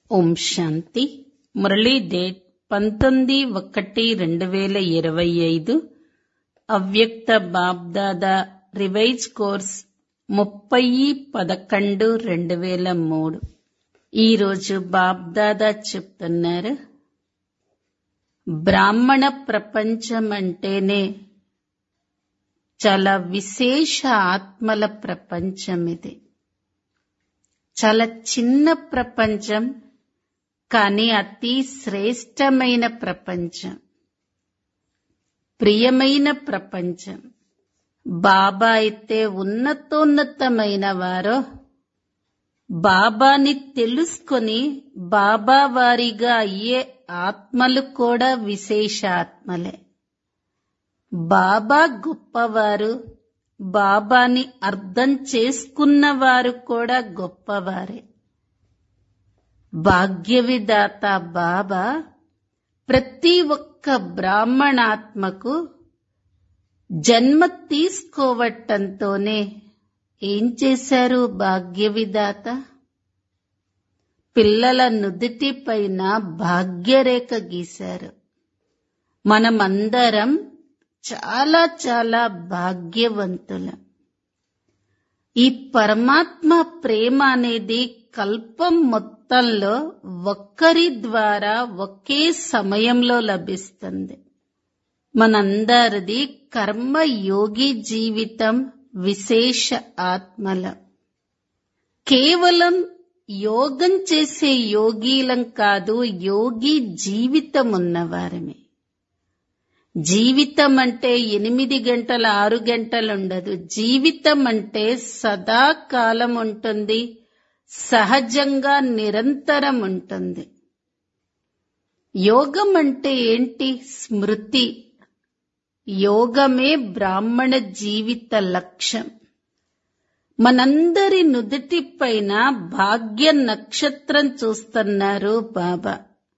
ఓం శాంతి Murali date పంతొమ్మిది ఒకటి రెండు వేల ఇరవై ఐదు అవ్యక్త బాబ్దాదా రివైజ్ కోర్స్ ముప్పై పదకొండు రెండు వేల మూడు ఈరోజు బాబ్దాదా చెప్తున్నారు బ్రాహ్మణ ప్రపంచం అంటేనే చాలా విశేష ఆత్మల ప్రపంచం ఇది చాలా చిన్న ప్రపంచం కానీ అతి శ్రేష్టమైన ప్రపంచం ప్రియమైన ప్రపంచం బాబా అయితే ఉన్నతోన్నతమైన వారో బాబాని తెలుసుకొని బాబా వారిగా అయ్యే ఆత్మలు కూడా విశేష ఆత్మలే బాబా గొప్పవారు బాబాని అర్థం చేసుకున్నవారు కూడా గొప్పవారే భాగ్యవిదాత బాబా ప్రతి ఒక్క బ్రాహ్మణాత్మకు జన్మ తీసుకోవటంతోనే ఏం చేశారు భాగ్యవిదాత పిల్లల నుదిటి పైన భాగ్యరేఖ గీశారు మనమందరం చాలా చాలా భాగ్యవంతులం ఈ పరమాత్మ ప్రేమ అనేది కల్పం మొత్తంలో ఒక్కరి ద్వారా ఒకే సమయంలో లభిస్తుంది మనందరిది కర్మయోగి జీవితం విశేష ఆత్మల కేవలం యోగం చేసే యోగీలం కాదు యోగి జీవితం ఉన్నవారమే జీవితం అంటే ఎనిమిది గంటల ఆరు గంటలు ఉండదు జీవితం అంటే సదాకాలం ఉంటుంది సహజంగా నిరంతరం ఉంటుంది యోగం అంటే ఏంటి స్మృతి యోగమే బ్రాహ్మణ జీవిత లక్ష్యం మనందరి నుదుటి పైన భాగ్య నక్షత్రం చూస్తున్నారు బాబా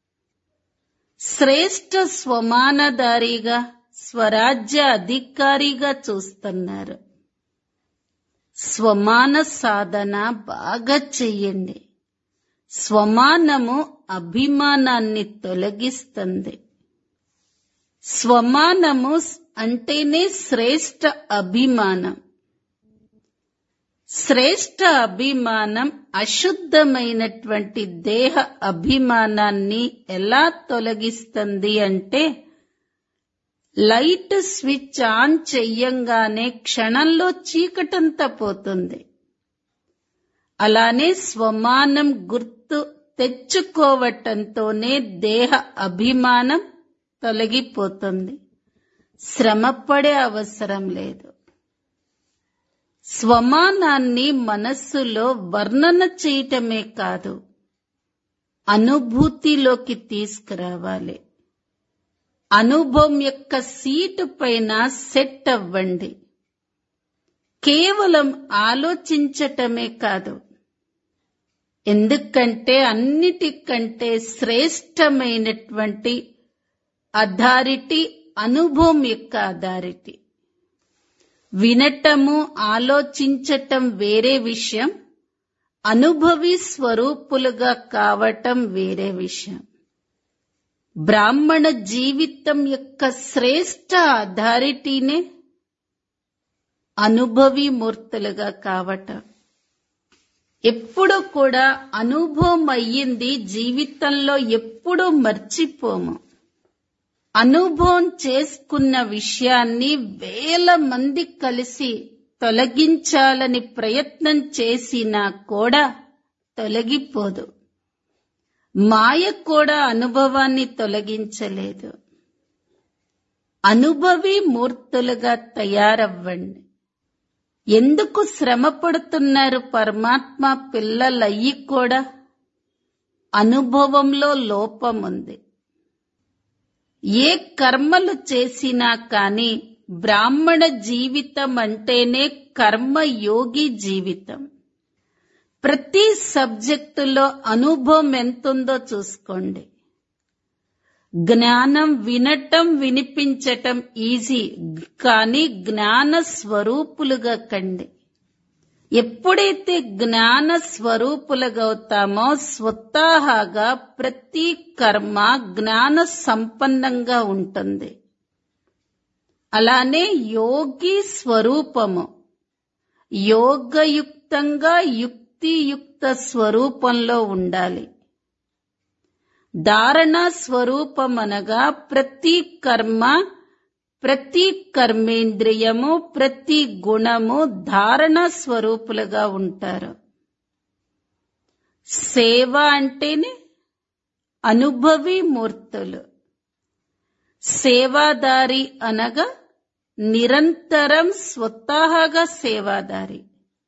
శ్రేష్ఠ స్వమానదారిగా స్వరాజ్య అధికారిగా చూస్తున్నారు స్వమాన సాధన బాగా చెయ్యండి స్వమానము అభిమానాన్ని తొలగిస్తుంది స్వమానము అంటేనే శ్రేష్ఠ అభిమానం శ్రేష్ఠ అభిమానం అశుద్ధమైనటువంటి దేహ అభిమానాన్ని ఎలా తొలగిస్తుంది అంటే లైట్ స్విచ్ ఆన్ చెయ్యంగానే క్షణంలో చీకటంతా పోతుంది అలానే స్వమానం గుర్తు తెచ్చుకోవటంతోనే దేహ అభిమానం తొలగిపోతుంది శ్రమపడే అవసరం లేదు స్వమానాన్ని మనస్సులో వర్ణన చేయటమే కాదు అనుభూతిలోకి తీసుకురావాలి అనుభవం యొక్క సీటు పైన సెట్ అవ్వండి కేవలం ఆలోచించటమే కాదు ఎందుకంటే అన్నిటికంటే శ్రేష్టమైనటువంటి అథారిటీ అనుభవం యొక్క అథారిటీ వినటము ఆలోచించటం వేరే విషయం అనుభవి స్వరూపులుగా కావటం వేరే విషయం బ్రాహ్మణ జీవితం యొక్క శ్రేష్ట అథారిటీనే అనుభవి మూర్తులుగా కావటం ఎప్పుడు కూడా అనుభవం అయ్యింది జీవితంలో ఎప్పుడూ మర్చిపోము అనుభవం చేసుకున్న విషయాన్ని వేల మంది కలిసి తొలగించాలని ప్రయత్నం చేసినా కూడా తొలగిపోదు మాయ కూడా అనుభవాన్ని తొలగించలేదు అనుభవి మూర్తులుగా తయారవ్వండి ఎందుకు శ్రమ పడుతున్నారు పరమాత్మ పిల్లలయ్యి కూడా అనుభవంలో లోపం ఉంది ఏ కర్మలు చేసినా కాని బ్రాహ్మణ జీవితం అంటేనే కర్మయోగి జీవితం ప్రతి సబ్జెక్టులో అనుభవం ఎంతుందో చూసుకోండి జ్ఞానం వినటం వినిపించటం ఈజీ కానీ జ్ఞాన స్వరూపులుగా కండి ఎప్పుడైతే జ్ఞాన స్వరూపులుగవుతామో స్వతహాగా ప్రతి కర్మ జ్ఞాన సంపన్నంగా ఉంటుంది అలానే యోగి స్వరూపము యోగయుక్తంగా యుక్తియుక్త స్వరూపంలో ఉండాలి ధారణ స్వరూపం అనగా ప్రతి కర్మ ప్రతి కర్మేంద్రియము ప్రతి గుణము ధారణ స్వరూపులుగా ఉంటారు సేవ అంటేనే అనుభవి మూర్తులు సేవాదారి అనగా నిరంతరం స్వతహాగా సేవాదారి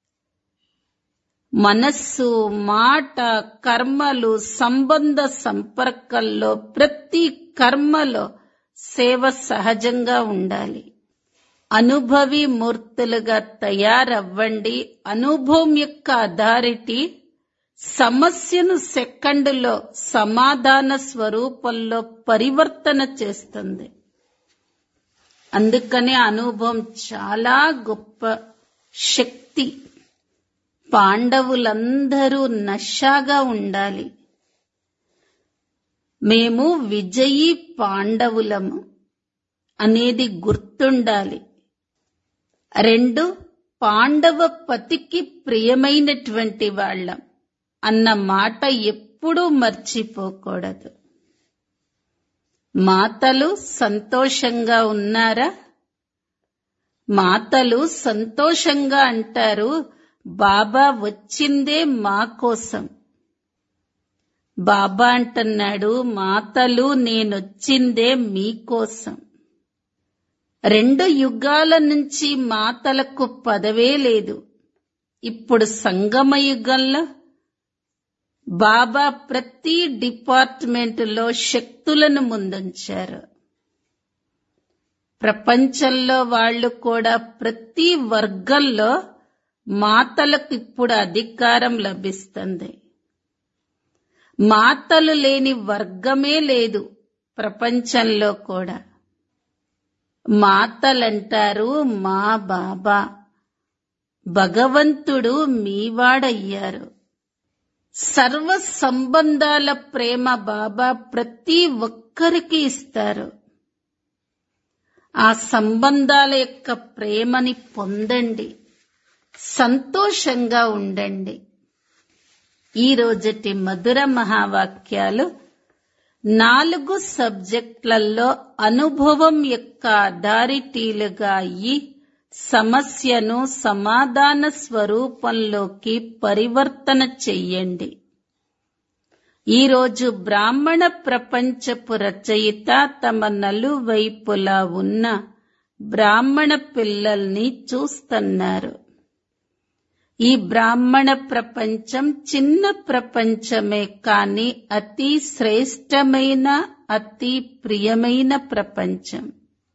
మనస్సు మాట కర్మలు సంబంధ సంపర్కంలో ప్రతి కర్మలో సేవ సహజంగా ఉండాలి అనుభవి మూర్తులుగా తయారవ్వండి అనుభవం యొక్క అథారిటీ సమస్యను సెకండులో సమాధాన స్వరూపంలో పరివర్తన చేస్తుంది అందుకనే అనుభవం చాలా గొప్ప శక్తి పాండవులందరూ నషాగా ఉండాలి మేము విజయీ పాండవులము అనేది గుర్తుండాలి రెండు పాండవ పతికి ప్రియమైనటువంటి వాళ్ళం అన్న మాట ఎప్పుడూ మర్చిపోకూడదు మాతలు సంతోషంగా ఉన్నారా మాతలు సంతోషంగా అంటారు బాబా వచ్చిందే మా కోసం బాబా అంటున్నాడు మాతలు నేనొచ్చిందే మీకోసం రెండు యుగాల నుంచి మాతలకు పదవే లేదు ఇప్పుడు సంగమ యుగంలో బాబా ప్రతి డిపార్ట్మెంటులో శక్తులను ముందుంచారు ప్రపంచంలో వాళ్ళు కూడా ప్రతి వర్గంలో మాతలకు ఇప్పుడు అధికారం లభిస్తుంది మాతలు లేని వర్గమే లేదు ప్రపంచంలో కూడా మాతలంటారు మా బాబా భగవంతుడు మీవాడయ్యారు సర్వ సంబంధాల ప్రేమ బాబా ప్రతి ఒక్కరికి ఇస్తారు ఆ సంబంధాల యొక్క ప్రేమని పొందండి సంతోషంగా ఉండండి ఈ రోజటి మధుర మహావాక్యాలు నాలుగు సబ్జెక్టులలో అనుభవం యొక్క అథారిటీలుగా అయ్యి సమస్యను సమాధాన స్వరూపంలోకి పరివర్తన చెయ్యండి ఈరోజు బ్రాహ్మణ ప్రపంచపు రచయిత తమ నలువైపులా ఉన్న బ్రాహ్మణ పిల్లల్ని చూస్తున్నారు ఈ బ్రాహ్మణ ప్రపంచం చిన్న ప్రపంచమే కాని అతి శ్రేష్టమైన అతి ప్రియమైన ప్రపంచం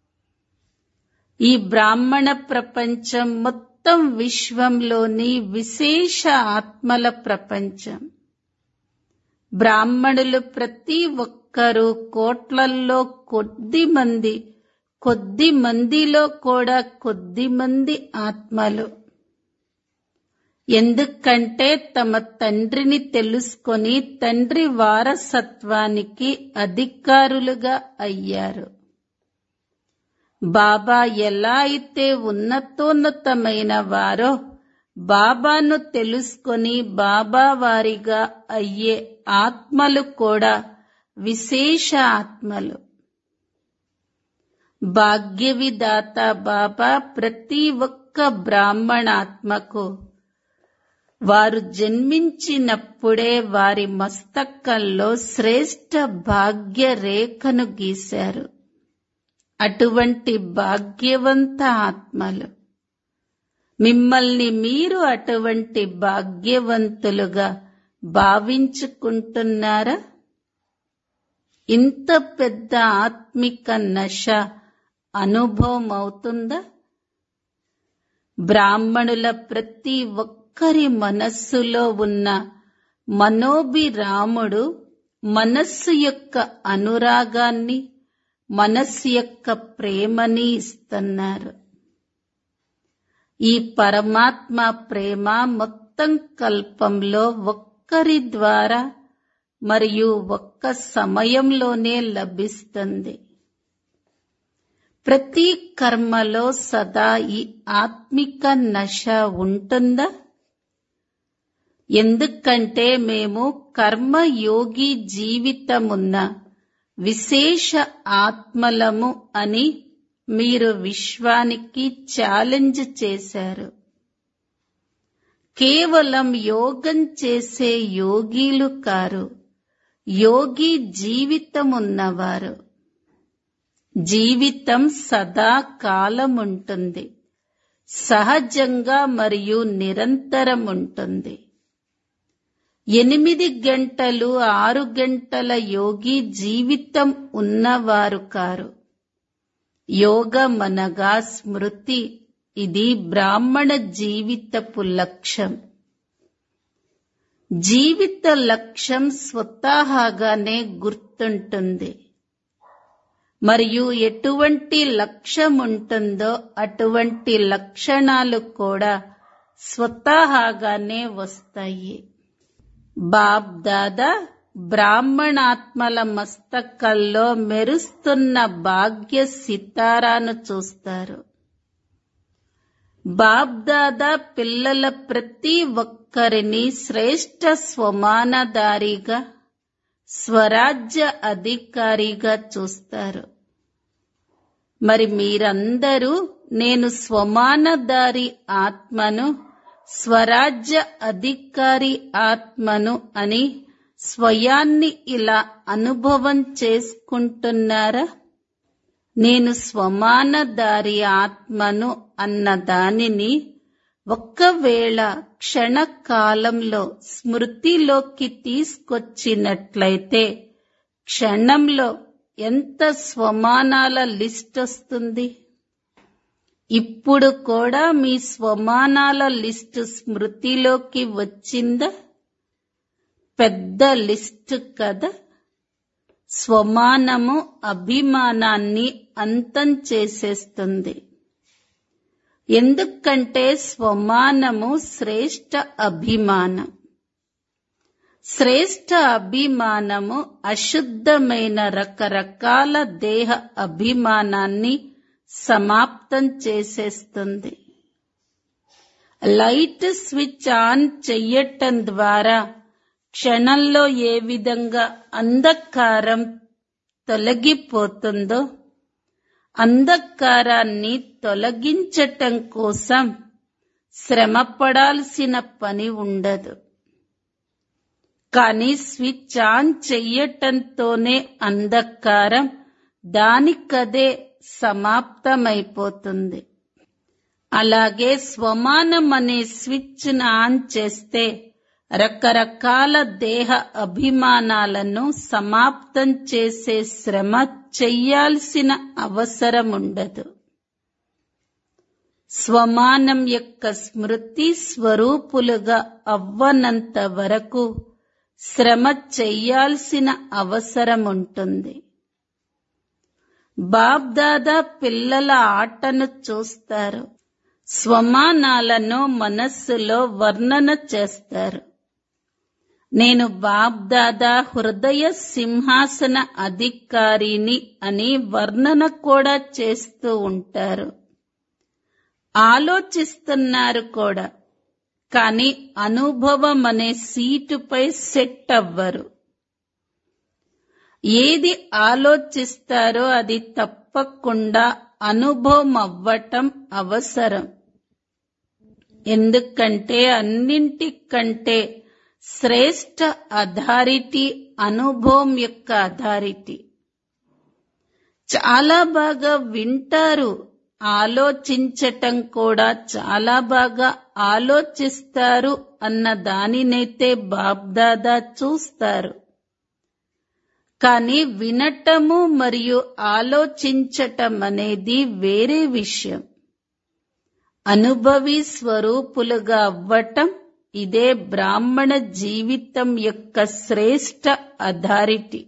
ఈ బ్రాహ్మణ ప్రపంచం మొత్తం విశ్వంలోని విశేష ఆత్మల ప్రపంచం బ్రాహ్మణులు ప్రతి ఒక్కరూ కోట్లల్లో కొద్ది మంది కొద్ది మందిలో కూడా కొద్ది మంది ఆత్మలు ఎందుకంటే తమ తండ్రిని తెలుసుకొని తండ్రి వారసత్వానికి అధికారులుగా అయ్యారు బాబా ఎలా అయితే ఉన్నతోన్నతమైన వారో బాబాను తెలుసుకొని బాబా వారిగా అయ్యే ఆత్మలు కూడా విశేష ఆత్మలు భాగ్యవిదాత బాబా ప్రతి ఒక్క బ్రాహ్మణాత్మకు వారు జన్మించినప్పుడే వారి మస్తకంలో శ్రేష్ఠ భాగ్య రేఖను గీశారు అటువంటి భాగ్యవంత ఆత్మలు మిమ్మల్ని మీరు అటువంటి భాగ్యవంతులుగా భావించుకుంటున్నారా ఇంత పెద్ద ఆత్మిక నశ అనుభవం అవుతుందా బ్రాహ్మణుల ప్రతి ఒక్కరి మనస్సులో ఉన్న మనోభిరాముడు మనస్సు యొక్క అనురాగాన్ని మనస్సు యొక్క ప్రేమని ఇస్తున్నారు ఈ పరమాత్మ ప్రేమ మొత్తం కల్పంలో ఒక్కరి ద్వారా మరియు ఒక్క సమయంలోనే లభిస్తుంది ప్రతి కర్మలో సదా ఈ ఆత్మిక నశ ఉంటుందా ఎందుకంటే మేము కర్మయోగి జీవితమున్న విశేష ఆత్మలము అని మీరు విశ్వానికి ఛాలెంజ్ చేశారు కేవలం యోగం చేసే యోగీలు కారు యోగి జీవితం ఉన్నవారు జీవితం సదా కాలం ఉంటుంది సహజంగా మరియు నిరంతరం ఉంటుంది ఎనిమిది గంటలు ఆరు గంటల యోగి జీవితం ఉన్నవారు కారు యోగమనగా స్మృతి ఇది బ్రాహ్మణ జీవితపు లక్ష్యం జీవిత లక్ష్యం స్వతహాగానే గుర్తుంటుంది మరియు ఎటువంటి లక్ష్యం ఉంటుందో అటువంటి లక్షణాలు కూడా స్వతహాగానే వస్తాయి బాబ్ దాదా బ్రాహ్మణాత్మల మస్తకల్లో మెరుస్తున్న భాగ్య సితారాను చూస్తారు బాబ్దాదా పిల్లల ప్రతి ఒక్కరిని శ్రేష్ట స్వమానదారిగా స్వరాజ్య అధికారిగా చూస్తారు మరి మీరందరూ నేను స్వమానదారి ఆత్మను స్వరాజ్య అధికారి ఆత్మను అని స్వయాన్ని ఇలా అనుభవం చేసుకుంటున్నారా నేను స్వమానదారి ఆత్మను అన్న దానిని ఒక్కవేళ క్షణకాలంలో స్మృతిలోకి తీసుకొచ్చినట్లయితే క్షణంలో ఎంత స్వమానాల లిస్ట్ వస్తుంది ఇప్పుడు కూడా మీ స్వమానాల లిస్టు స్మృతిలోకి వచ్చిందా పెద్ద లిస్ట్ కదా స్వమానము అభిమానాన్ని అంతం చేసేస్తుంది ఎందుకంటే స్వమానము శ్రేష్ట అభిమానం శ్రేష్ట అభిమానము అశుద్ధమైన రకరకాల దేహ అభిమానాన్ని సమాప్తం చేసేస్తుంది లైట్ స్విచ్ ఆన్ చెయ్యటం ద్వారా క్షణంలో ఏ విధంగా అంధకారం తొలగిపోతుందో అంధకారాన్ని తొలగించటం కోసం శ్రమపడాల్సిన పని ఉండదు కానీ స్విచ్ ఆన్ చెయ్యటంతోనే అంధకారం దానికదే సమాప్తమైపోతుంది అలాగే స్వమానం అనే స్విచ్ ఆన్ చేస్తే రకరకాల దేహ అభిమానాలను సమాప్తం చేసే శ్రమ చెయ్యాల్సిన అవసరం ఉండదు స్వమానం యొక్క స్మృతి స్వరూపులుగా అవ్వనంత వరకు శ్రమ చెయ్యాల్సిన అవసరం ఉంటుంది బాబ్దాదా పిల్లల ఆటను చూస్తారు స్వమానాలను మనస్సులో వర్ణన చేస్తారు నేను బాబ్దాదా హృదయ సింహాసన అధికారిని అని వర్ణన కూడా చేస్తూ ఉంటారు ఆలోచిస్తున్నారు కూడా కానీ అనుభవం అనే సీటుపై సెట్ అవ్వరు ఏది ఆలోచిస్తారో అది తప్పకుండా అనుభవం అవ్వటం అవసరం ఎందుకంటే అన్నింటికంటే శ్రేష్ట అథారిటీ అనుభవం యొక్క అథారిటీ చాలా బాగా వింటారు ఆలోచించటం కూడా చాలా బాగా ఆలోచిస్తారు అన్న దానినైతే బాబ్దాదా చూస్తారు కానీ వినటము మరియు ఆలోచించటం అనేది వేరే విషయం అనుభవి స్వరూపులుగా అవ్వటం ఇదే బ్రాహ్మణ జీవితం యొక్క శ్రేష్ట అథారిటీ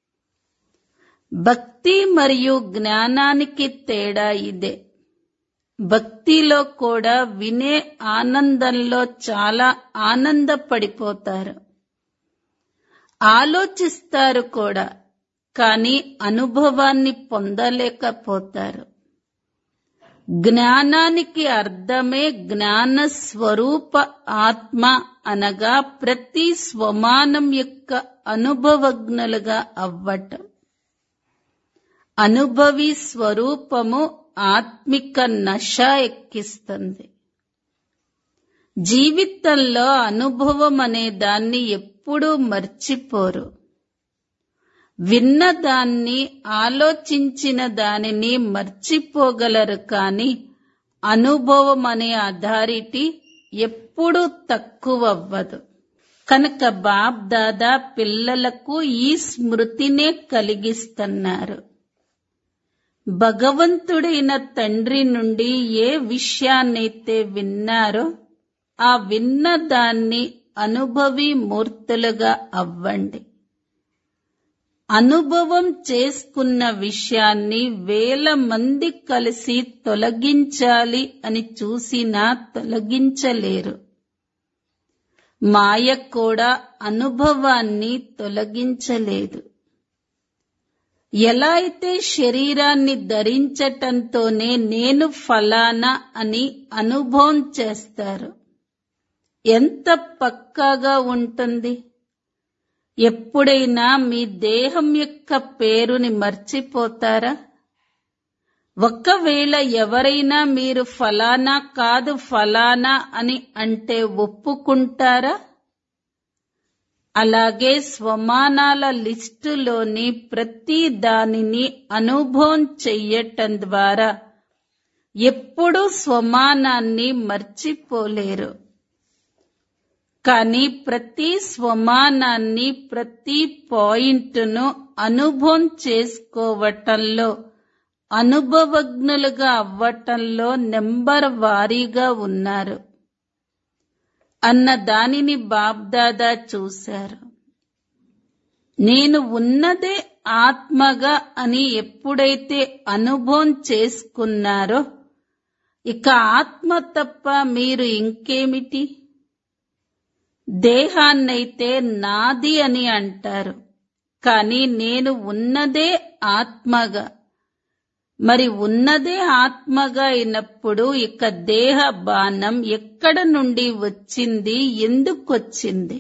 భక్తి మరియు జ్ఞానానికి తేడా ఇదే భక్తిలో కూడా వినే ఆనందంలో చాలా ఆనందపడిపోతారు ఆలోచిస్తారు కూడా కానీ అనుభవాన్ని పొందలేకపోతారు జ్ఞానానికి అర్థమే జ్ఞాన స్వరూప ఆత్మ అనగా ప్రతి స్వమానం యొక్క అనుభవజ్ఞులుగా అవ్వటం అనుభవి స్వరూపము ఆత్మిక నశ ఎక్కిస్తుంది జీవితంలో అనుభవం అనే దాన్ని ఎప్పుడూ మర్చిపోరు విన్న దాన్ని ఆలోచించిన దానిని మర్చిపోగలరు కాని అనుభవం అనే అథారిటీ ఎప్పుడూ తక్కువవ్వదు కనుక బాబ్ దాదా పిల్లలకు ఈ స్మృతినే కలిగిస్తున్నారు భగవంతుడైన తండ్రి నుండి ఏ విషయాన్నైతే విన్నారో ఆ విన్న దాన్ని అనుభవి మూర్తులుగా అవ్వండి అనుభవం చేసుకున్న విషయాన్ని వేల మంది కలిసి తొలగించాలి అని చూసినా తొలగించలేరు మాయ కూడా అనుభవాన్ని తొలగించలేదు ఎలా అయితే శరీరాన్ని ధరించటంతోనే నేను ఫలానా అని అనుభవం చేస్తారు ఎంత పక్కాగా ఉంటుంది ఎప్పుడైనా మీ దేహం యొక్క పేరుని మర్చిపోతారా ఒకవేళ ఎవరైనా మీరు ఫలానా కాదు ఫలానా అని అంటే ఒప్పుకుంటారా అలాగే స్వమానాల లిస్టులోని ప్రతి దానిని అనుభవం చెయ్యటం ద్వారా ఎప్పుడూ స్వమానాన్ని మర్చిపోలేరు కానీ ప్రతి స్వమానాన్ని ప్రతి పాయింట్ను అనుభవం చేసుకోవటంలో అనుభవజ్ఞులుగా అవ్వటంలో నెంబర్ వారీగా ఉన్నారు అన్న దానిని బాబ్దాదా చూశారు నేను ఉన్నదే ఆత్మగా అని ఎప్పుడైతే అనుభవం చేసుకున్నారో ఇక ఆత్మ తప్ప మీరు ఇంకేమిటి దేహాన్నైతే నాది అని అంటారు కానీ నేను ఉన్నదే ఆత్మగా మరి ఉన్నదే ఆత్మగా అయినప్పుడు ఇక దేహ బాణం ఎక్కడ నుండి వచ్చింది ఎందుకొచ్చింది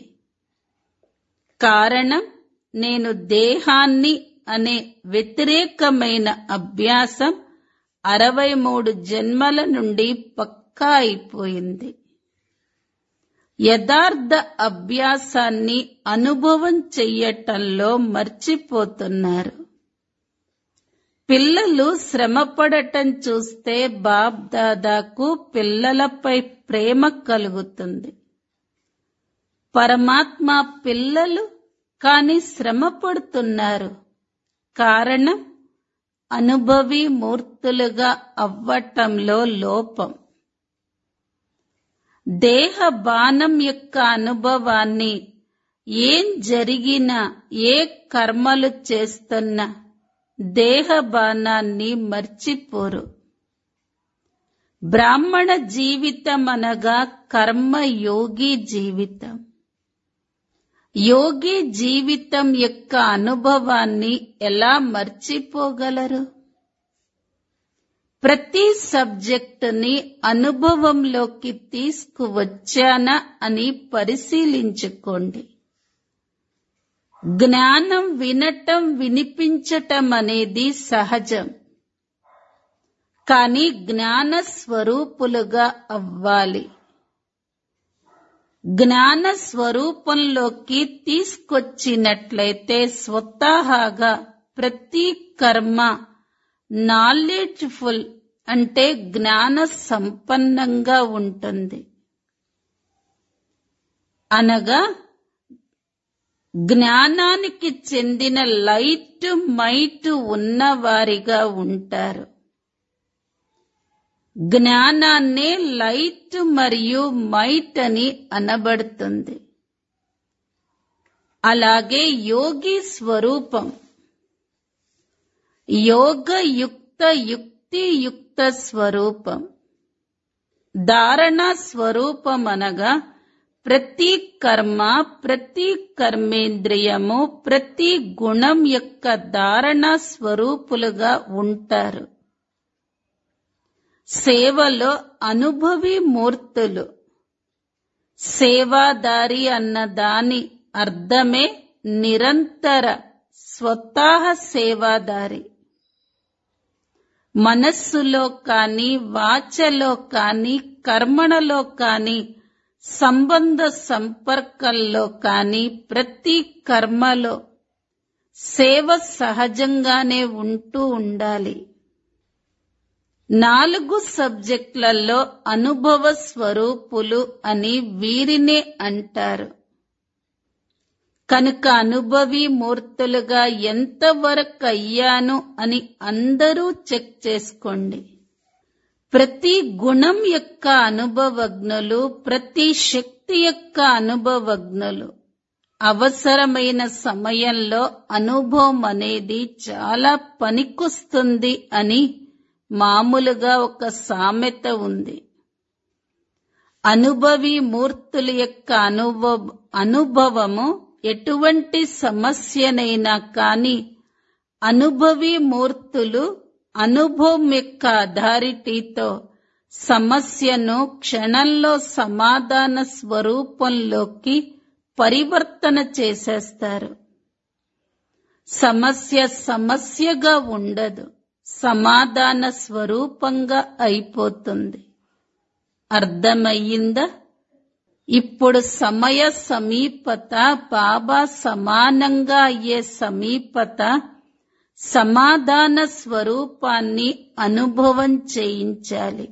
కారణం నేను దేహాన్ని అనే వ్యతిరేకమైన అభ్యాసం అరవై మూడు జన్మల నుండి పక్కా అయిపోయింది యథార్థ అభ్యాసాన్ని అనుభవం చెయ్యటంలో మర్చిపోతున్నారు పిల్లలు శ్రమపడటం చూస్తే బాబ్ దాదాకు పిల్లలపై ప్రేమ కలుగుతుంది పరమాత్మ పిల్లలు కాని శ్రమ పడుతున్నారు కారణం అనుభవి మూర్తులుగా అవ్వటంలో లోపం దేహ బాణం యొక్క అనుభవాన్ని ఏం జరిగినా ఏ కర్మలు చేస్తున్నా దేహ బాణాన్ని మర్చిపోరు బ్రాహ్మణ జీవితం అనగా కర్మయోగి జీవితం యోగి జీవితం యొక్క అనుభవాన్ని ఎలా మర్చిపోగలరు ప్రతి సబ్జెక్టుని అనుభవంలోకి తీసుకువచ్చానా అని పరిశీలించుకోండి జ్ఞానం వినటం వినిపించటం అనేది సహజం కానీ జ్ఞాన స్వరూపులుగా అవ్వాలి జ్ఞాన స్వరూపంలోకి తీసుకొచ్చినట్లయితే స్వతహాగా ప్రతి కర్మ నాలెడ్జ్ఫుల్ అంటే జ్ఞాన సంపన్నంగా ఉంటుంది అనగా జ్ఞానానికి చెందిన లైట్ మైట్ ఉన్నవారిగా ఉంటారు జ్ఞానాన్నే లైట్ మరియు మైట్ అని అనబడుతుంది అలాగే యోగి స్వరూపం యోగ యుక్త యుక్తి యుక్త స్వరూపం ధారణ స్వరూపమనగా ప్రతి కర్మ ప్రతి కర్మేంద్రియము ప్రతి గుణం యొక్క ధారణ స్వరూపులుగా ఉంటారు సేవలో అనుభవి మూర్తులు సేవాదారి అన్న దాని అర్థమే నిరంతర స్వతహ సేవాదారి మనస్సులో కాని వాచలో కాని కర్మణలో కాని సంబంధ సంపర్కంలో కాని ప్రతి కర్మలో సేవ సహజంగానే ఉంటూ ఉండాలి నాలుగు సబ్జెక్టులలో అనుభవ స్వరూపులు అని వీరినే అంటారు కనుక అనుభవి మూర్తులుగా ఎంతవరకు అయ్యాను అని అందరూ చెక్ చేసుకోండి ప్రతి గుణం యొక్క అనుభవజ్ఞులు ప్రతి శక్తి యొక్క అనుభవజ్ఞులు అవసరమైన సమయంలో అనుభవం అనేది చాలా పనికొస్తుంది అని మామూలుగా ఒక సామెత ఉంది అనుభవి మూర్తుల యొక్క అనుభవ అనుభవము ఎటువంటి సమస్యనైనా కాని అనుభవి మూర్తులు అనుభవం యొక్క అథారిటీతో సమస్యను క్షణంలో సమాధాన స్వరూపంలోకి పరివర్తన చేసేస్తారు సమస్య సమస్యగా ఉండదు సమాధాన స్వరూపంగా అయిపోతుంది అర్థమయ్యిందా ఇప్పుడు సమయ సమీపత బాబా సమానంగా అయ్యే సమీపత సమాధాన స్వరూపాన్ని అనుభవం చేయించాలి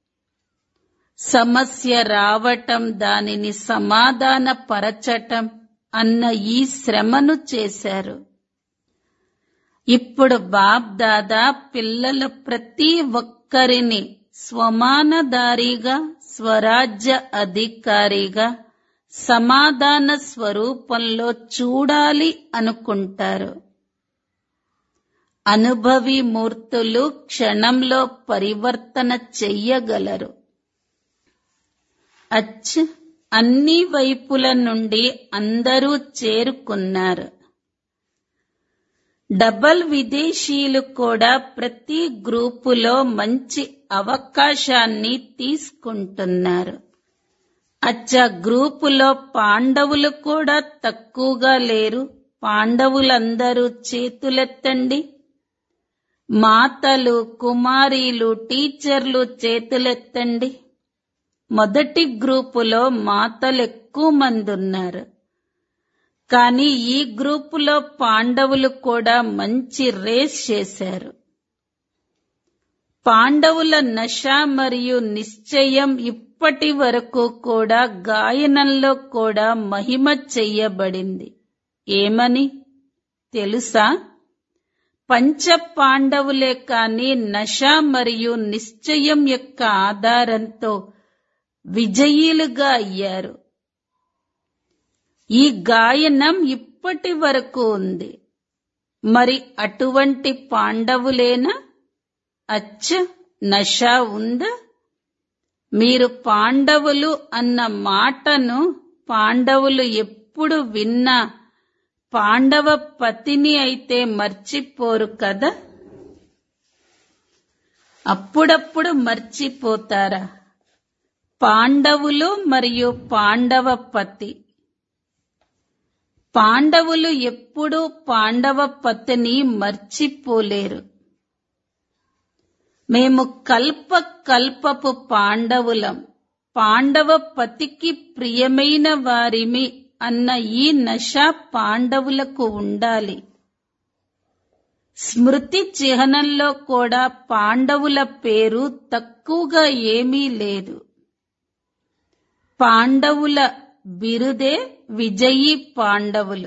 సమస్య రావటం దానిని సమాధాన పరచటం అన్న ఈ శ్రమను చేశారు ఇప్పుడు బాబ్ దాదా పిల్లలు ప్రతి ఒక్కరిని స్వమానదారిగా స్వరాజ్య అధికారిగా సమాధాన స్వరూపంలో చూడాలి అనుకుంటారు అనుభవి మూర్తులు క్షణంలో పరివర్తన చెయ్యగలరు అచ్ అన్ని వైపుల నుండి అందరూ చేరుకున్నారు డబల్ విదేశీయులు కూడా ప్రతి గ్రూపులో మంచి అవకాశాన్ని తీసుకుంటున్నారు అచ్చ గ్రూపులో పాండవులు కూడా తక్కువగా లేరు పాండవులందరూ చేతులెత్తండి మాతలు కుమారీలు టీచర్లు చేతులెత్తండి మొదటి గ్రూపులో మాతలు ఎక్కువ మంది ఉన్నారు కానీ ఈ గ్రూపులో పాండవులు కూడా మంచి రేస్ చేశారు పాండవుల నశ మరియు నిశ్చయం ఇప్పటి వరకు కూడా గాయనంలో కూడా మహిమ చెయ్యబడింది ఏమని తెలుసా పంచ పాండవులే కాని నశ మరియు నిశ్చయం యొక్క ఆధారంతో విజయీలుగా అయ్యారు ఈ గాయనం ఇప్పటి వరకు ఉంది మరి అటువంటి పాండవులేనా అచ్చ నష ఉందా మీరు పాండవులు అన్న మాటను పాండవులు ఎప్పుడు విన్నా పాండవ పతిని అయితే మర్చిపోరు కదా అప్పుడప్పుడు మర్చిపోతారా పాండవులు మరియు పాండవ పతి పాండవులు ఎప్పుడూ పాండవ పతిని మర్చిపోలేరు మేము కల్ప కల్పపు పాండవులం పాండవ పతికి ప్రియమైన వారిమి అన్న ఈ నశ పాండవులకు ఉండాలి స్మృతి చిహ్నంలో కూడా పాండవుల పేరు తక్కువగా ఏమీ లేదు పాండవుల బిరుదే విజయీ పాండవులు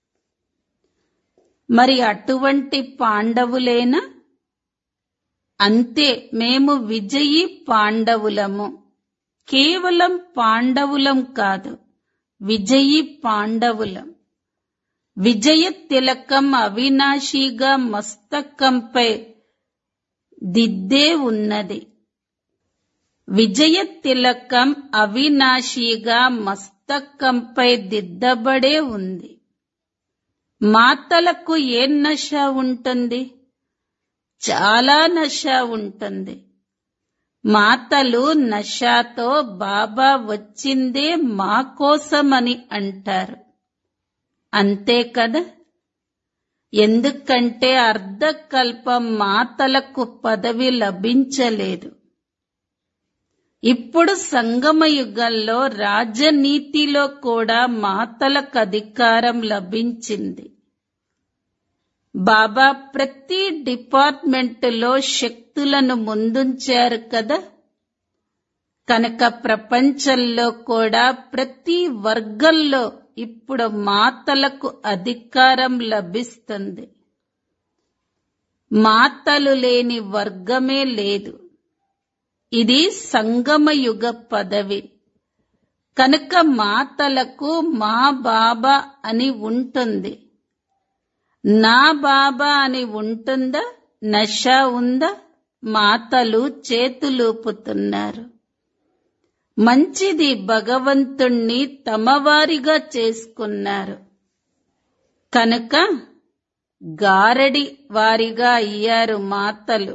మరి అటువంటి పాండవులేనా అంతే మేము విజయీ పాండవులము కేవలం పాండవులం కాదు విజయీ పాండవులం విజయ తిలకం అవినాశిగా మస్తకంపై దిద్దే ఉన్నది విజయ తిలకం అవినాశిగా మస్తకంపై దిద్దబడే ఉంది మాతలకు ఏం నశ ఉంటుంది చాలా నశ ఉంటుంది మాతలు నషాతో బాబా వచ్చిందే మా కోసమని అంటారు అంతే కదా ఎందుకంటే అర్ధకల్పం మాతలకు పదవి లభించలేదు ఇప్పుడు సంగమ యుగంలో రాజనీతిలో కూడా మాతలకు అధికారం లభించింది బాబా ప్రతి డిపార్ట్మెంటులో శక్తులను ముందుంచారు కదా కనుక ప్రపంచంలో కూడా ప్రతి వర్గంలో ఇప్పుడు మాతలకు అధికారం లభిస్తుంది మాతలు లేని వర్గమే లేదు ఇది సంగమయుగ పదవి కనుక మాతలకు మా బాబా అని ఉంటుంది నా బాబా అని ఉంటుందా నష ఉందా మాతలు చేతులూపుతున్నారు మంచిది భగవంతుణ్ణి తమవారిగా చేసుకున్నారు కనుక గారడి వారిగా అయ్యారు మాతలు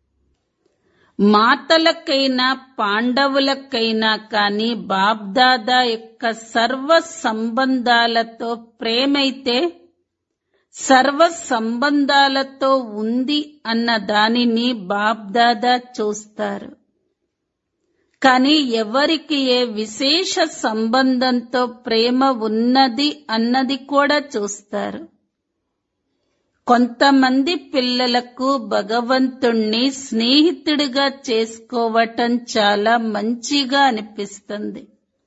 మాతలకైనా పాండవులకైనా కాని బాబ్దాదా యొక్క సర్వ సంబంధాలతో ప్రేమైతే సర్వ సంబంధాలతో ఉంది అన్న దానిని బాబ్దాదా చూస్తారు కానీ ఎవరికి ఏ విశేష సంబంధంతో ప్రేమ ఉన్నది అన్నది కూడా చూస్తారు కొంతమంది పిల్లలకు భగవంతుణ్ణి స్నేహితుడిగా చేసుకోవటం చాలా మంచిగా అనిపిస్తుంది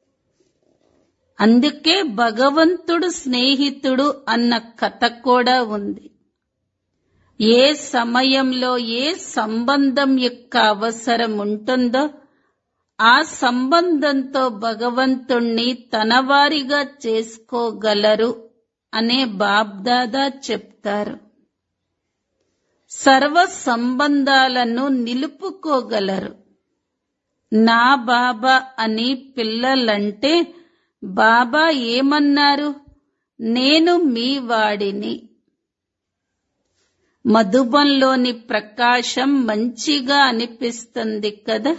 అందుకే భగవంతుడు స్నేహితుడు అన్న కథ కూడా ఉంది ఏ సమయంలో ఏ సంబంధం యొక్క అవసరం ఉంటుందో ఆ సంబంధంతో భగవంతుణ్ణి తనవారిగా చేసుకోగలరు అనే బాబ్దాదా చెప్తారు సర్వ సంబంధాలను నిలుపుకోగలరు నా బాబా అని పిల్లలంటే బాబా ఏమన్నారు నేను మీ వాడిని మధుబంలోని ప్రకాశం మంచిగా అనిపిస్తుంది కదా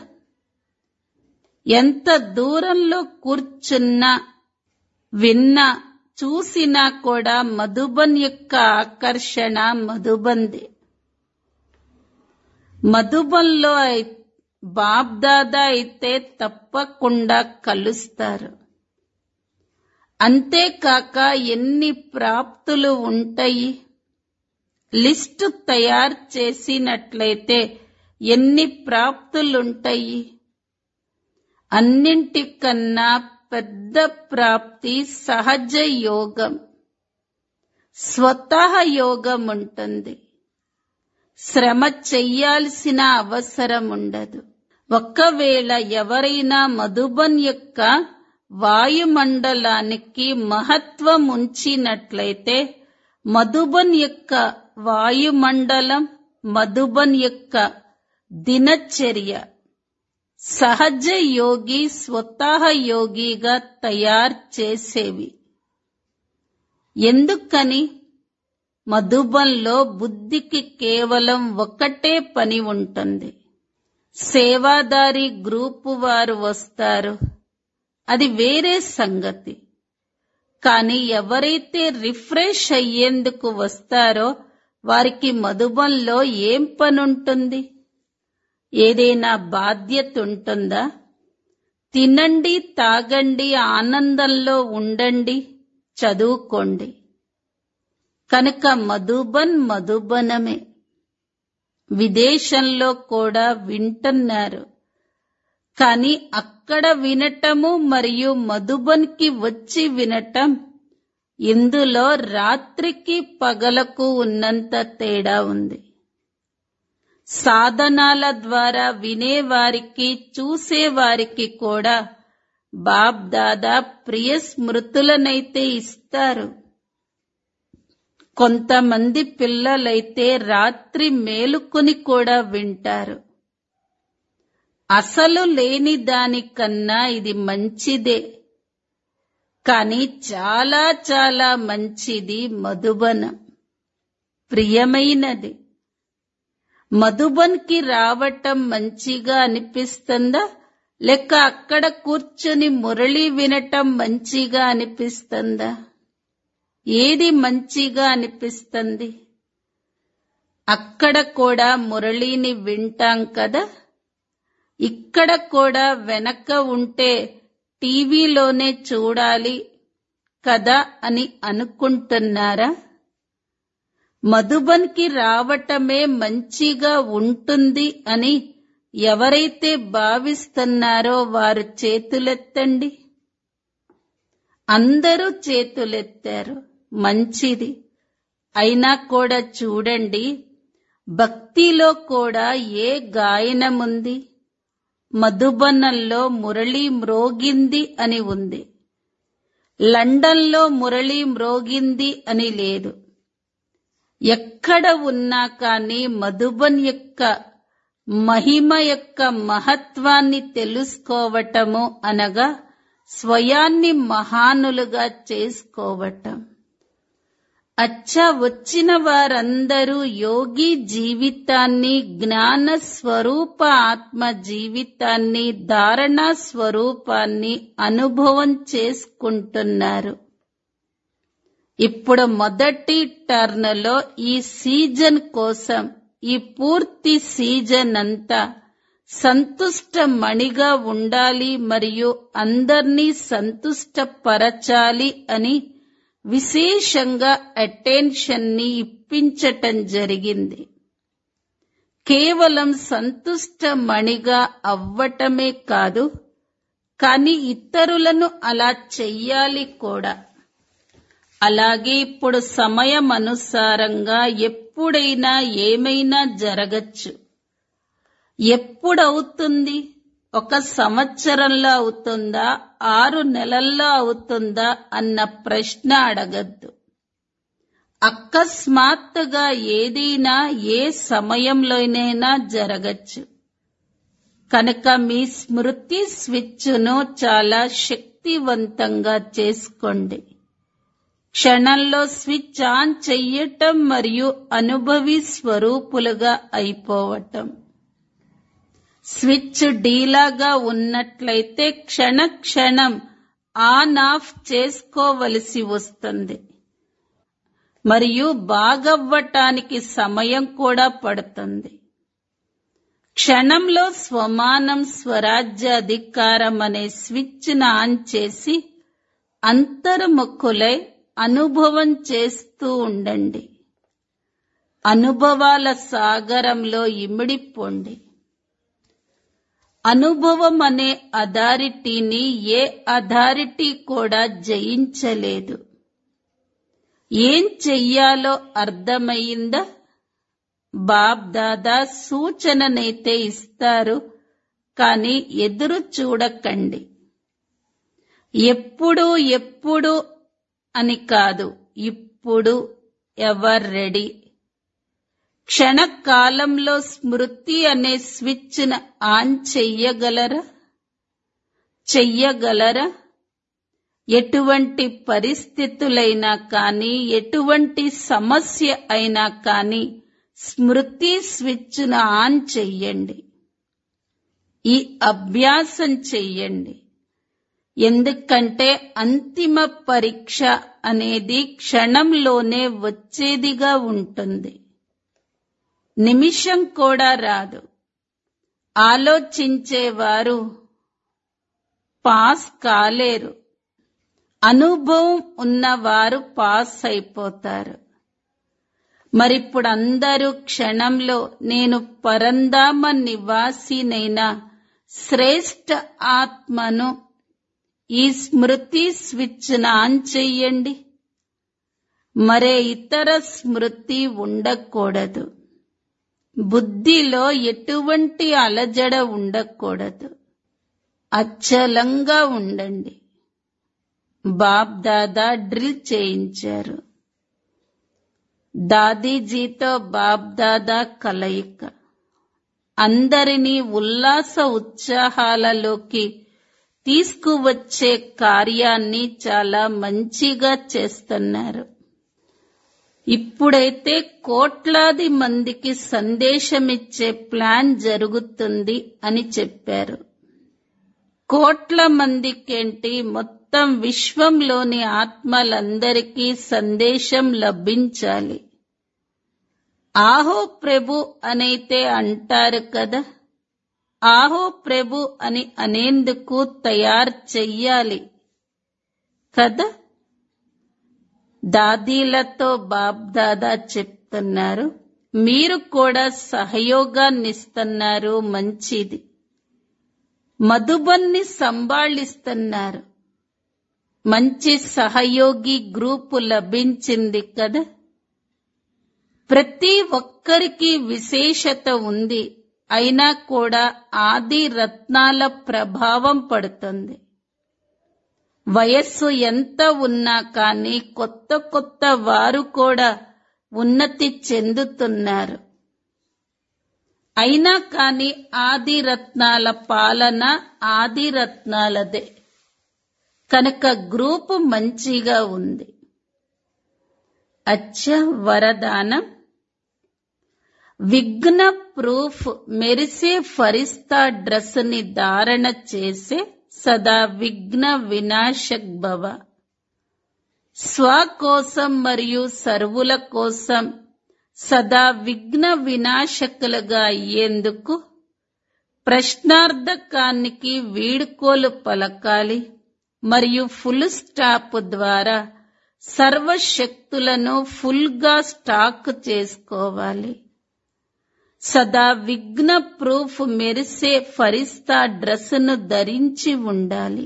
ఎంత దూరంలో కూర్చున్నా విన్నా చూసినా కూడా మధుబన్ యొక్క ఆకర్షణ మధుబంది మధుబన్లో బాబ్దాదా అయితే తప్పకుండా కలుస్తారు అంతేకాక ఎన్ని ప్రాప్తులు ఉంటాయి లిస్టు తయారు చేసినట్లయితే ఎన్ని ప్రాప్తులుంటాయి అన్నింటికన్నా పెద్ద ప్రాప్తి సహజ యోగం స్వతహ యోగం ఉంటుంది శ్రమ చెయ్యాల్సిన అవసరం ఉండదు ఒకవేళ ఎవరైనా మధుబన్ యొక్క వాయుమండలానికి మహత్వం ఉంచినట్లయితే మధుబన్ యొక్క వాయుమండలం మధుబన్ యొక్క దినచర్య సహజ యోగి స్వతహ యోగిగా తయారు చేసేవి ఎందుకని మధుబంలో బుద్ధికి కేవలం ఒకటే పని ఉంటుంది సేవాదారి గ్రూపు వారు వస్తారు అది వేరే సంగతి కానీ ఎవరైతే రిఫ్రెష్ అయ్యేందుకు వస్తారో వారికి మధుబంలో ఏం పనుంటుంది ఏదైనా బాధ్యత ఉంటుందా తినండి తాగండి ఆనందంలో ఉండండి చదువుకోండి కనుక మధుబన్ మధుబనమే విదేశంలో కూడా వింటున్నారు కానీ అక్కడ వినటము మరియు మధుబన్కి వచ్చి వినటం ఇందులో రాత్రికి పగలకు ఉన్నంత తేడా ఉంది సాధనాల ద్వారా వినేవారికి చూసేవారికి కూడా బాబ్ దాదా ప్రియ స్మృతులనైతే ఇస్తారు కొంతమంది పిల్లలైతే రాత్రి మేలుకొని కూడా వింటారు అసలు లేని దానికన్నా ఇది మంచిదే కానీ చాలా చాలా మంచిది మధుబనం ప్రియమైనది మధుబన్కి రావటం మంచిగా అనిపిస్తుందా లేక అక్కడ కూర్చుని మురళి వినటం మంచిగా అనిపిస్తుందా ఏది మంచిగా అనిపిస్తుంది అక్కడ కూడా మురళిని వింటాం కదా ఇక్కడ కూడా వెనక ఉంటే టీవీలోనే చూడాలి కదా అని అనుకుంటున్నారా మధుబన్కి రావటమే మంచిగా ఉంటుంది అని ఎవరైతే భావిస్తున్నారో వారు చేతులెత్తండి అందరూ చేతులెత్తారు మంచిది అయినా కూడా చూడండి భక్తిలో కూడా ఏ గాయనముంది మధుబనంలో మురళి మ్రోగింది అని ఉంది లండన్లో మురళి మ్రోగింది అని లేదు ఎక్కడ ఉన్నా కానీ మధుబన్ యొక్క మహిమ యొక్క మహత్వాన్ని తెలుసుకోవటము అనగా స్వయాన్ని మహానులుగా చేసుకోవటం అచ్చా వచ్చిన వారందరూ యోగి జీవితాన్ని జ్ఞాన స్వరూప ఆత్మ జీవితాన్ని ధారణ స్వరూపాన్ని అనుభవం చేసుకుంటున్నారు ఇప్పుడు మొదటి టర్న్లో ఈ సీజన్ కోసం ఈ పూర్తి సీజన్ అంతా సంతుష్ట మణిగా ఉండాలి మరియు అందర్నీ సంతుష్టపరచాలి అని విశేషంగా అటెన్షన్ ని ఇప్పించటం జరిగింది కేవలం సంతుష్ట మణిగా అవ్వటమే కాదు కానీ ఇతరులను అలా చెయ్యాలి కూడా అలాగే ఇప్పుడు సమయం అనుసారంగా ఎప్పుడైనా ఏమైనా జరగచ్చు ఎప్పుడవుతుంది ఒక సంవత్సరంలో అవుతుందా ఆరు నెలల్లో అవుతుందా అన్న ప్రశ్న అడగద్దు అకస్మాత్తుగా ఏదైనా ఏ సమయంలోనైనా జరగచ్చు కనుక మీ స్మృతి స్విచ్ను చాలా శక్తివంతంగా చేసుకోండి క్షణంలో స్విచ్ ఆన్ చెయ్యటం మరియు అనుభవి స్వరూపులుగా అయిపోవటం స్విచ్ డీలాగా ఉన్నట్లయితే క్షణ క్షణం ఆన్ ఆఫ్ చేసుకోవలసి వస్తుంది మరియు బాగవ్వటానికి సమయం కూడా పడుతుంది క్షణంలో స్వమానం స్వరాజ్య అధికారం అనే స్విచ్ను ఆన్ చేసి అంతర్ముఖులై అనుభవం చేస్తూ ఉండండి అనుభవాల సాగరంలో ఇమిడిపోండి అనుభవం అనే అథారిటీని ఏ అథారిటీ కూడా జయించలేదు ఏం చెయ్యాలో అర్థమయ్యిందా బాబ్ దాదా సూచననైతే ఇస్తారు కానీ ఎదురు చూడకండి ఎప్పుడు ఎప్పుడు అని కాదు ఇప్పుడు ఎవర్ రెడీ క్షణకాలంలో స్మృతి అనే స్విచ్ను ఆన్ చెయ్యగలరా చెయ్యగలరా ఎటువంటి పరిస్థితులైనా కానీ ఎటువంటి సమస్య అయినా కానీ స్మృతి స్విచ్ను ఆన్ చెయ్యండి ఈ అభ్యాసం చెయ్యండి ఎందుకంటే అంతిమ పరీక్ష అనేది క్షణంలోనే వచ్చేదిగా ఉంటుంది నిమిషం కూడా రాదు ఆలోచించేవారు పాస్ కాలేరు అనుభవం ఉన్నవారు పాస్ అయిపోతారు మరిప్పుడు అందరూ క్షణంలో నేను పరంధామ నివాసినైన శ్రేష్ఠ ఆత్మను ఈ స్మృతి స్విచ్ ఆన్ చెయ్యండి మరే ఇతర స్మృతి ఉండకూడదు బుద్ధిలో ఎటువంటి అలజడ ఉండకూడదు అచ్చలంగా ఉండండి బాప్ దాదా డ్రిల్ చేయించారు దాదీజీతో బాప్ దాదా కలయిక అందరినీ ఉల్లాస ఉత్సాహాలలోకి తీసుకువచ్చే కార్యాన్ని చాలా మంచిగా చేస్తున్నారు ఇప్పుడైతే కోట్లాది మందికి సందేశమిచ్చే ప్లాన్ జరుగుతుంది అని చెప్పారు కోట్ల మందికేంటి మొత్తం విశ్వంలోని ఆత్మలందరికీ సందేశం లభించాలి ఆహో ప్రభు అనైతే అంటారు కదా ఆహో ప్రభు అని అనేందుకు తయారు చెయ్యాలి కదా దాదీలతో బాబ్ దాదా చెప్తున్నారు మీరు కూడా సహయోగాన్నిస్తున్నారు మంచిది మధుబన్ని సంభాళిస్తున్నారు మంచి సహయోగి గ్రూపు లభించింది కదా ప్రతి ఒక్కరికి విశేషత ఉంది అయినా కూడా ఆది రత్నాల ప్రభావం పడుతుంది వయస్సు ఎంత ఉన్నా కానీ కొత్త కొత్త వారు కూడా ఉన్నతి చెందుతున్నారు అయినా కాని ఆది రత్నాల పాలన ఆది రత్నాలదే కనుక గ్రూపు మంచిగా ఉంది అచ్చ వరదానం విఘ్న ప్రూఫ్ మెరిసే ఫరిస్తా డ్రెస్ ని ధారణ చేసే సదా విఘ్న వినాశక్ భవ స్వ కోసం మరియు సర్వుల కోసం సదా విఘ్న వినాశకులుగా అయ్యేందుకు ప్రశ్నార్థకానికి వీడుకోలు పలకాలి మరియు ఫుల్ స్టాప్ ద్వారా సర్వశక్తులను ఫుల్ గా స్టాక్ చేసుకోవాలి సదా విఘ్న ప్రూఫ్ మెరిసే ఫరిస్తా డ్రెస్సును ధరించి ఉండాలి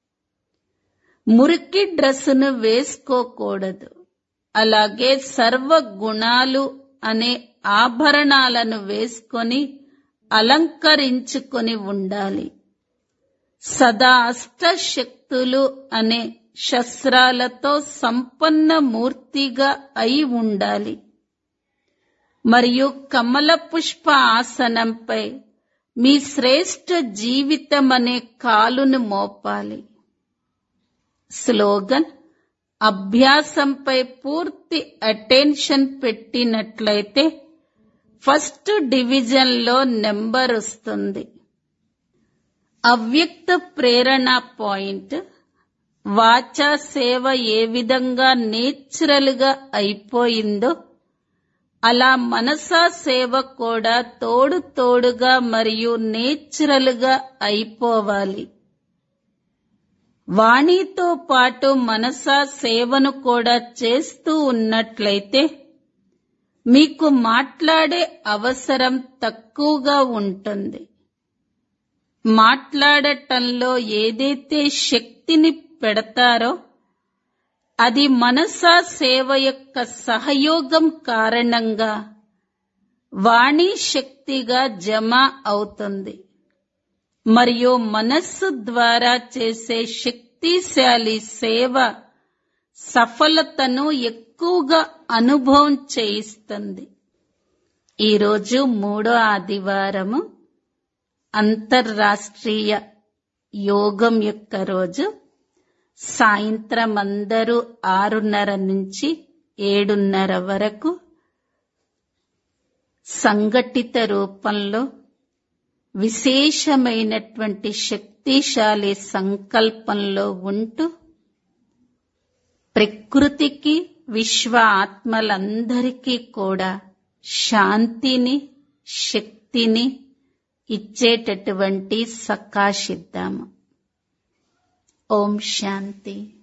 మురికి డ్రెస్సును వేసుకోకూడదు అలాగే సర్వ గుణాలు అనే ఆభరణాలను వేసుకొని అలంకరించుకొని ఉండాలి సదా అష్టశక్తులు అనే శస్త్రాలతో సంపన్న మూర్తిగా అయి ఉండాలి మరియు కమల పుష్ప ఆసనంపై మీ శ్రేష్ఠ జీవితం అనే కాలును మోపాలి స్లోగన్ అభ్యాసంపై పూర్తి అటెన్షన్ పెట్టినట్లయితే ఫస్ట్ డివిజన్ లో నెంబర్ వస్తుంది అవ్యక్త ప్రేరణ పాయింట్ వాచా సేవ ఏ విధంగా నేచురల్ గా అయిపోయిందో అలా మనసా సేవ కూడా తోడు తోడుగా మరియు నేచురల్ గా అయిపోవాలి వాణితో పాటు మనసా సేవను కూడా చేస్తూ ఉన్నట్లయితే మీకు మాట్లాడే అవసరం తక్కువగా ఉంటుంది మాట్లాడటంలో ఏదైతే శక్తిని పెడతారో అది మనసా సేవ యొక్క సహయోగం కారణంగా వాణి శక్తిగా జమ అవుతుంది మరియు మనస్సు ద్వారా చేసే శక్తిశాలి సేవ సఫలతను ఎక్కువగా అనుభవం చేయిస్తుంది ఈరోజు మూడో ఆదివారము అంతర్రాష్ట్రీయ యోగం యొక్క రోజు సాయంత్రం అందరూ ఆరున్నర నుంచి ఏడున్నర వరకు సంఘటిత రూపంలో విశేషమైనటువంటి శక్తిశాలి సంకల్పంలో ఉంటూ ప్రకృతికి విశ్వ ఆత్మలందరికీ కూడా శాంతిని శక్తిని ఇచ్చేటటువంటి సకాశిద్దాము ఓం శాంతి